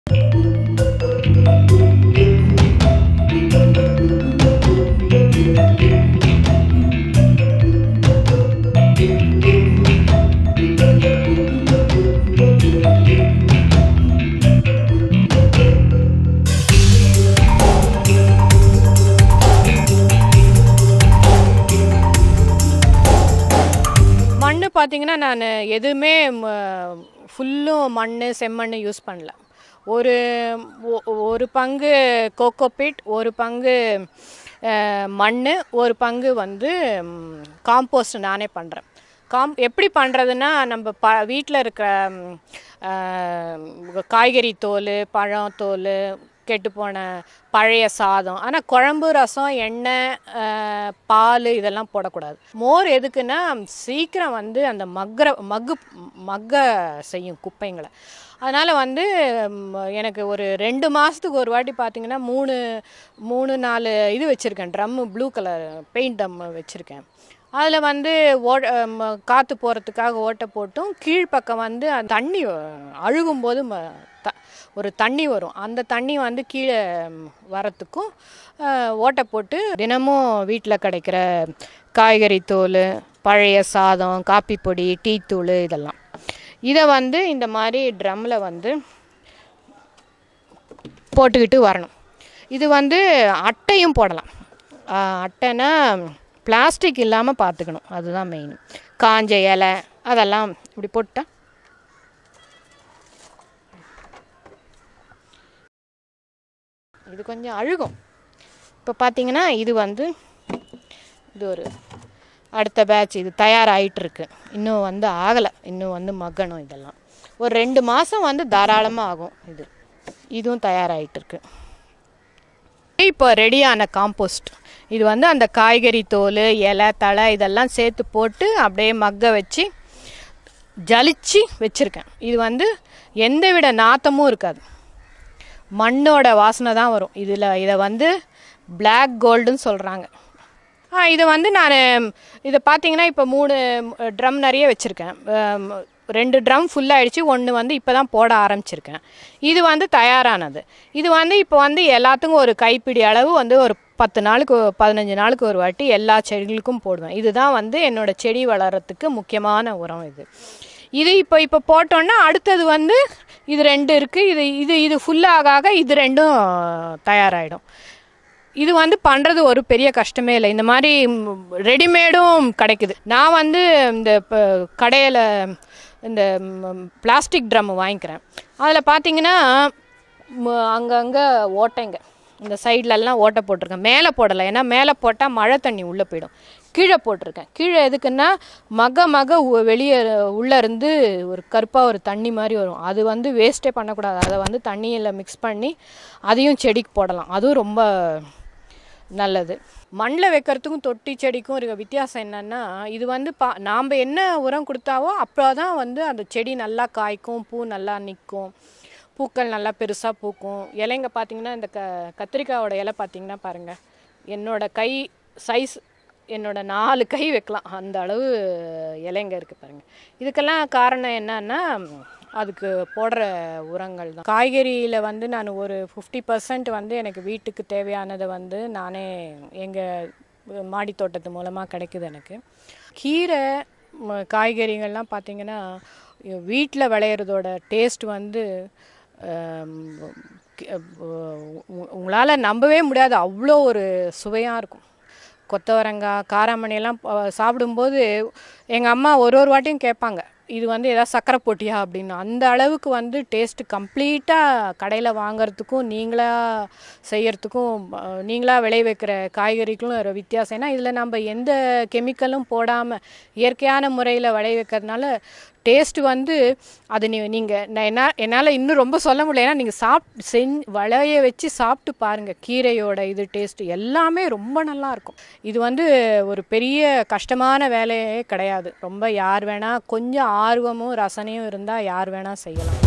மண் பார்த்தீங்கன்னா நான் எதுவுமே ஃபுல்லும் மண் செம்மண் யூஸ் பண்ணல ஒரு ஒ- ஒரு பங்கு கோகோபிட் ஒரு பங்கு மண் ஒரு பங்கு வந்து காம்போஸ்ட் நானே பண்ணுறேன் காம் எப்படி பண்ணுறதுன்னா நம்ம ப வீட்டில் இருக்கிற ம், ஆஹ், காய்கறி தோல் பழம் தோல் கெட்டுப்போன பழைய சாதம் ஆனால் குழம்பு ரசம் எண்ணெய் ஆஹ், பால் இதெல்லாம் போடக்கூடாது மோர் எதுக்குன்னா சீக்கிரம் வந்து அந்த மக்குற மக்கு மக்க செய்யும் குப்பைங்களை அதனால் வந்து ம், எனக்கு ஒரு ரெண்டு மாதத்துக்கு ஒரு வாட்டி பார்த்தீங்கன்னா மூணு மூணு நாலு இது வச்சுருக்கேன் ட்ரம்மு ப்ளூ கலர் பெயிண்ட் டம் வச்சுருக்கேன் அதில் வந்து ஓ காற்று போகிறதுக்காக ஓட்டை போட்டும் கீழ்ப்பக்கம் வந்து அந்த தண்ணி அஹ், அழுகும்போது ம த ஒரு தண்ணி வரும் அந்த தண்ணி வந்து கீழே ம், வரத்துக்கும் அஹ், ஓட்டை போட்டு தினமும் வீட்டில் கிடைக்கிற காய்கறி தோல் பழைய சாதம் காப்பி பொடி டீ தூள் இதெல்லாம் இதை வந்து இந்த மாதிரி ட்ரம்மில் வந்து போட்டுக்கிட்டு வரணும் இது வந்து அட்டையும் போடலாம் ஆஹ் அட்டைனா பிளாஸ்டிக் இல்லாமல் பார்த்துக்கணும் அதுதான் மெயின் காஞ்ச இலை அதெல்லாம் இப்படி போட்டா இது கொஞ்சம் அழுகும் இப்போ பார்த்தீங்கன்னா இது வந்து இது ஒரு அடுத்த பேட்ச் இது தயாராகிட்டு இருக்கு இன்னும் வந்து ஆகலை இன்னும் வந்து மக்கணும் இதெல்லாம் ஒரு ரெண்டு மாதம் வந்து தாராளமாக ஆகும் இது இதுவும் தயாராகிட்டு இருக்கு இப்போ ரெடியான காம்போஸ்ட் இது வந்து அந்த காய்கறி தோல் இலை தழை இதெல்லாம் சேர்த்து போட்டு அப்படியே மக்க வச்சு ஜலிச்சு வச்சுருக்கேன் இது வந்து எந்த விட நாத்தமும் இருக்காது மண்ணோட வாசனை தான் வரும் இதில் இதை வந்து Black கோல்டுன்னு சொல்கிறாங்க ஆ இதை வந்து நான் இதை பார்த்தீங்கன்னா இப்போ மூணு ட்ரம் நிறைய வச்சுருக்கேன் ரெண்டு ட்ரம் ஃபுல்லாகிடுச்சு ஒன்று வந்து இப்போ தான் போட ஆரம்பிச்சிருக்கேன் இது வந்து தயாரானது இது வந்து இப்போ வந்து எல்லாத்துக்கும் ஒரு கைப்பிடி அளவு வந்து ஒரு பத்து நாளுக்கு ஒரு- பதினஞ்சு நாளுக்கு ஒரு வாட்டி எல்லா செடிகளுக்கும் போடுவேன் இதுதான் வந்து என்னோட செடி வளர்கிறதுக்கு முக்கியமான உரம் இது இது இப்போ இப்போ போட்டோன்னா அடுத்தது வந்து இது ரெண்டு இருக்குது இது இது இது ஃபுல்லாக ஆக இது ரெண்டும் தயாராகிடும் இது வந்து பண்ணுறது ஒரு பெரிய கஷ்டமே இல்லை இந்த மாதிரி ரெடிமேடும் கிடைக்குது நான் வந்து இந்த இப்போ கடையில் இந்த பிளாஸ்டிக் ட்ரம் வாங்கிக்கிறேன் அதில் பார்த்தீங்கன்னா அங்கங்கே ஓட்டைங்க இந்த சைட்லலாம் ஓட்டை போட்டிருக்கேன் மேலே போடலை ஏன்னா மேலே போட்டால் மழை தண்ணி உள்ளே போயிடும் கீழே போட்டிருக்கேன் கீழே எதுக்குன்னா மக மக உ- வெளியே உள்ளே இருந்து ஒரு கருப்பாக ஒரு தண்ணி மாதிரி வரும் அது வந்து வேஸ்ட்டே பண்ணக்கூடாது அதை வந்து தண்ணியில் மிக்ஸ் பண்ணி அதையும் செடிக்கு போடலாம் அதுவும் ரொம்ப நல்லது மண்ணில் வைக்கிறதுக்கும் தொட்டி செடிக்கும் இருக்க வித்தியாசம் என்னன்னா இது வந்து பா நாம் என்ன உரம் கொடுத்தாவோ அப்போ தான் வந்து அந்த செடி நல்லா காய்க்கும் பூ நல்லா நிற்கும் பூக்கள் நல்லா பெருசாக பூக்கும் இலைங்க பார்த்தீங்கன்னா இந்த க கத்திரிக்காயோட இலை பார்த்தீங்கன்னா பாருங்கள் என்னோட கை சைஸ் என்னோட நாலு கை வைக்கலாம் அந்த அளவு இலைங்க இருக்குது பாருங்கள் இதுக்கெல்லாம் காரணம் என்னன்னா அதுக்கு போடுற உரங்கள் தான் காய்கறியில் வந்து நான் ஒரு ஃபிஃப்டி பர்சன்ட் வந்து எனக்கு வீட்டுக்கு தேவையானதை வந்து நானே எங்கள் மாடி தோட்டத்து மூலமாக கிடைக்குது எனக்கு கீரை ம- காய்கறிகள்லாம் பார்த்தீங்கன்னா வீட்டில் விளையிறதோட டேஸ்ட் வந்து உங்களால் நம்பவே முடியாது அவ்வளோ ஒரு சுவையாக இருக்கும் கொத்தவரங்காய் காராமணி எல்லாம் ப- சாப்பிடும்போது எங்கள் அம்மா ஒரு ஒரு வாட்டியும் கேட்பாங்க இது வந்து ஏதாவது சக்கரை போட்டியா அப்படின்னு அந்த அளவுக்கு வந்து டேஸ்ட்டு கம்ப்ளீட்டாக கடையில் வாங்குறதுக்கும் நீங்களாக செய்யறதுக்கும் அஹ், நீங்களாக விளை வைக்கிற காய்கறிக்கும் ஒரு வித்தியாசம் ஏன்னா இதில் நம்ம எந்த கெமிக்கலும் போடாமல் இயற்கையான முறையில் விளை வைக்கிறதுனால டேஸ்ட்டு வந்து அது நீ நீங்கள் நான் என்ன என்னால் இன்னும் ரொம்ப சொல்ல முடியல ஏன்னா நீங்கள் சாப் செஞ் வளைய வச்சு சாப்பிட்டு பாருங்கள் கீரையோட இது டேஸ்ட்டு எல்லாமே ரொம்ப நல்லா இருக்கும் இது வந்து ஒரு பெரிய கஷ்டமான வேலையே கிடையாது ரொம்ப யார் வேணால் கொஞ்சம் ஆர்வமும் ரசனையும் இருந்தால் யார் வேணால் செய்யலாம்